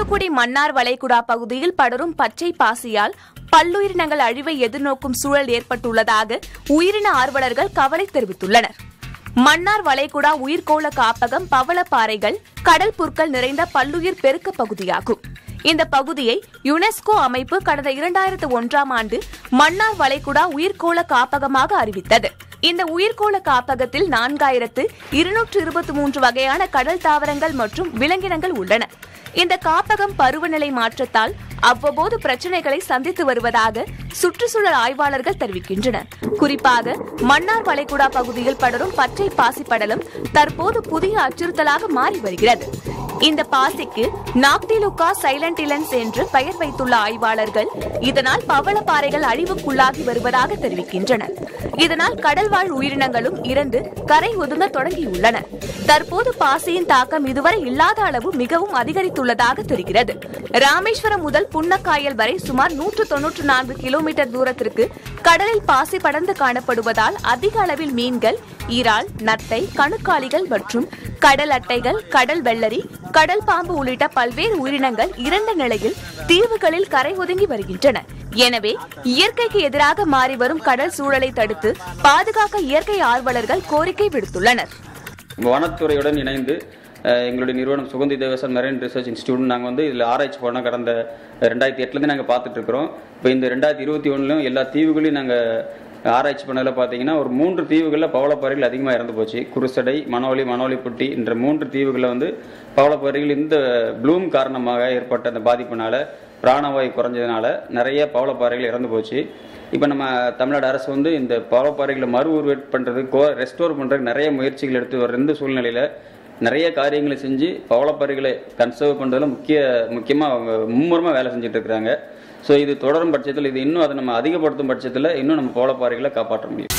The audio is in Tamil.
தூத்துக்குடி மன்னார் வளைகுடா பகுதியில் படரும் பச்சை பாசியால் பல்லுயிரினங்கள் அழிவை எதிர்நோக்கும் சூழல் ஏற்பட்டுள்ளதாக உயிரின ஆர்வலர்கள் கவலை தெரிவித்துள்ளனர் மன்னார் வளைகுடா உயிர்கோள காப்பகம் பவளப்பாறைகள் கடல் புற்கள் நிறைந்த பல்லுயிர் பெருக்க பகுதியாகும் இந்த பகுதியை யுனெஸ்கோ அமைப்பு கடந்த இரண்டாயிரத்து ஒன்றாம் ஆண்டு மன்னார் வளைகுடா உயிர்கோள காப்பகமாக அறிவித்தது இந்த உயிர்கோள காப்பகத்தில் நான்காயிரத்து இருநூற்று இருபத்தி மூன்று வகையான கடல் தாவரங்கள் மற்றும் விலங்கினங்கள் உள்ளன இந்த காப்பகம் பருவநிலை மாற்றத்தால் அவ்வப்போது பிரச்சனைகளை சந்தித்து வருவதாக சுற்றுச்சூழல் ஆய்வாளர்கள் தெரிவிக்கின்றனர் குறிப்பாக மன்னார் வளைகுடா பகுதியில் படரும் பச்சை பாசி படலம் தற்போது புதிய அச்சுறுத்தலாக மாறி வருகிறது இந்த பாசிக்கு நாக்டிலுக்கா சைலண்டிலன்ஸ் என்று பெயர் வைத்துள்ள ஆய்வாளர்கள் இதனால் பவளப்பாறைகள் அழிவுக்குள்ளாகி வருவதாக தெரிவிக்கின்றனர் இதனால் கடல்வாழ் உயிரினங்களும் இறந்து கரை ஒதுங்க தொடங்கியுள்ளன தற்போது பாசியின் தாக்கம் இதுவரை இல்லாத அளவு மிகவும் அதிகரித்துள்ளதாக தெரிகிறது ராமேஸ்வரம் முதல் புன்னக்காயல் வரை சுமார் நூற்று தொன்னூற்று நான்கு கிலோமீட்டர் தூரத்திற்கு கடலில் பாசி படர்ந்து காணப்படுவதால் அதிக அளவில் மீன்கள் ஈரால் நத்தை கணுக்காலிகள் மற்றும் கடல் அட்டைகள் கடல் வெள்ளரி கடல் பாம்பு உள்ளிட்ட பல்வேறு உயிரினங்கள் இறந்த நிலையில் தீவுகளில் கரை ஒதுங்கி வருகின்றன எனவே இயற்கைக்கு எதிராக மாறி வரும் கடல் சூழலை தடுத்து பாதுகாக்க இயற்கை ஆர்வலர்கள் கோரிக்கை விடுத்துள்ளனர் வனத்துறையுடன் இணைந்து அஹ், எங்களுடைய நிறுவனம் Suganthi Devadason marine research institute நாங்கள் வந்து இதில் ஆராய்ச்சி பண்ணோம் கடந்த ரெண்டாயிரத்தி எட்டுலேருந்து நாங்கள் பார்த்துட்டு இருக்கிறோம் இப்போ இந்த ரெண்டாயிரத்தி இருபத்தி ஒன்றுலையும் எல்லா தீவுகளையும் நாங்கள் ஆராய்ச்சி பண்ணதில் பார்த்தீங்கன்னா ஒரு மூன்று தீவுகளில் பவளப்பாறைகள் அதிகமாக இறந்து போச்சு குருசடை மணவலி மணவலிப்பட்டி என்ற மூன்று தீவுகளில் வந்து பவளப்பாறைகள் இந்த ப்ளூம் காரணமாக ஏற்பட்ட அந்த பாதிப்பினால பிராணவாயு குறைஞ்சதுனால நிறைய பவளப்பாறைகள் இறந்து போச்சு இப்போ நம்ம தமிழ்நாடு அரசு வந்து இந்த பவளப்பாறைகளை மறு உருவேட் பண்ணுறது கோ ரெஸ்டோர் பண்ணுறதுக்கு நிறைய முயற்சிகள் எடுத்து வர இந்த சூழ்நிலையில் நிறைய காரியங்களை செஞ்சு பவளப்பாறைகளை கன்சர்வ் பண்ணுறதுல முக்கிய முக்கியமாக அவங்க மும்முரமாக வேலை செஞ்சுட்டு இருக்கிறாங்க ஸோ இது தொடரும் பட்சத்தில் இது இன்னும் அதை நம்ம அதிகப்படுத்தும் பட்சத்தில் இன்னும் நம்ம பவளப்பாறைகளை காப்பாற்ற முடியும்